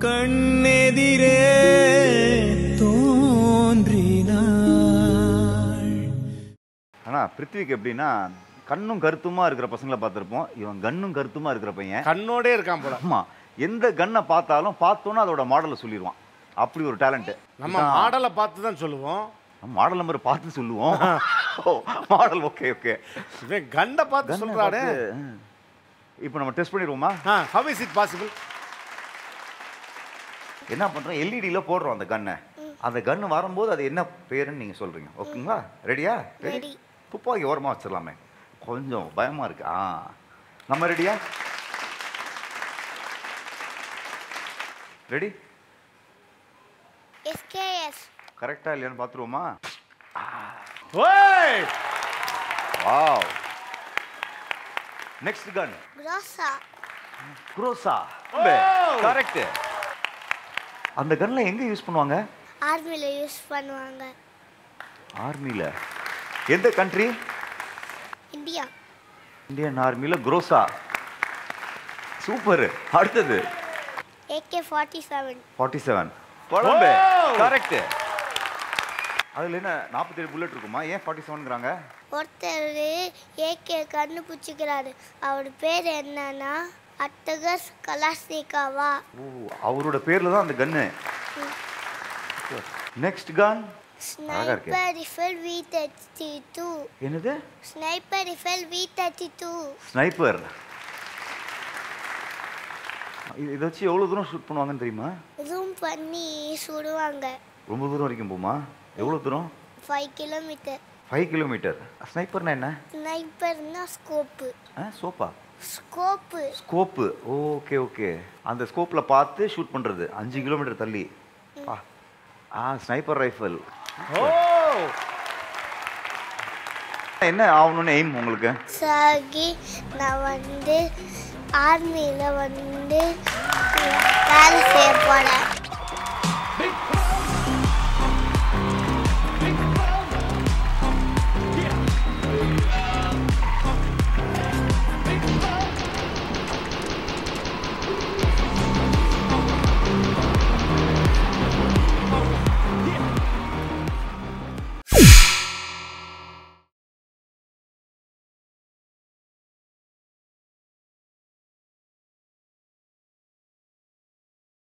கண்ணெதிரே தோன்றினாள் ஆனா பிருத்விக்கு எப்படின்னா கண்ணும் கருத்துமா இருக்கிற பசங்களை பார்த்திருப்போம் இவன் கண்ணும் கருத்துமா இருக்கிற பையன் கண்ணோடே இருக்கான் போல ஆமா எந்த கன்னை பார்த்தாலும் பார்த்தோன்னா அதோட மாடலை சொல்லிடுவான் அப்படி ஒரு டேலண்ட் நம்ம மாடலை பார்த்து தான் சொல்லுவோம் மாடல் நம்பர் பார்த்து சொல்லுவோம் மாடல் ஓகே ஓகே இவன் கண்டை பார்த்து சொல்றானே இப்போ நம்ம டெஸ்ட் பண்ணிடுவோமா ஹவ் இஸ் இட் பாசிபிள் என்ன பண்றோம் எல்இடியில் போடுறோம் அந்த கன்னை அந்த கன்று வரும்போது அது என்ன பேருன்னு நீங்க சொல்றீங்க ஓகேங்களா ரெடியா Ready. துப்பாக்கி ஓரமா வச்சிடலாமே கொஞ்சம் பயமா இருக்கு ஆ நம்ம ரெடியா ரெடி எஸ்கேஎஸ் கரெக்டா இல்லையான்னு பார்த்துருவோமா ஓய் wow next gun Groza Groza correct அந்த கன்ல எங்க யூஸ் பண்ணுவாங்க ஆர்மியில் யூஸ் பண்ணுவாங்க ஆர்மில எந்த கண்ட்ரி இந்தியா இந்தியன் ஆர்மில குரோசா சூப்பர் அடுத்தது AK forty seven forty seven குழம்பு Wow. கரெக்ட் அதுல என்ன நாற்பத்தேழு புல்லட் இருக்குமா ஏன் ஃபார்ட்டி செவன்ங்கிறாங்க ஒருத்தர் ஏகே கண்டுபிடிச்சிக்கிறாரு அவர் பேர் என்னன்னா அட்டகஸ் கலாஸ்னிகாவா ஓ அவரோட பேர்ல தான் அந்த கன்னு நெக்ஸ்ட் கன் அழகா இருக்கே. Sniper rifle V thirty two என்னது sniper rifle V thirty two sniper இதை வச்சு எவ்வளோ தூரம் ஷூட் பண்ணுவாங்கன்னு தெரியுமா ஜூம் பண்ணி சுடுவாங்க ரொம்ப தூரம் வரைக்கும் போமா எவ்வளோ தூரம் ஃபைவ் கிலோமீட்டர் ஃபைவ் கிலோமீட்டர் ஸ்னைப்பர்னா என்ன ஸ்னைப்பர்னா ஸ்கோப்பு ஆ சோப்பா ஸ்கோப்பு ஸ்கோப்பு ஓகே ஓகே அந்த ஸ்கோப்பில் பார்த்து ஷூட் பண்ணுறது அஞ்சு கிலோமீட்டர் தள்ளி ஆ ஆ ஸ்னைப்பர் ரைஃபிள் ஓ என்ன ஆகணும்னு எய்ம் உங்களுக்கு சாகி நான் வந்து ஆர்மியில் வந்து வேலை செய்ய போகிறேன்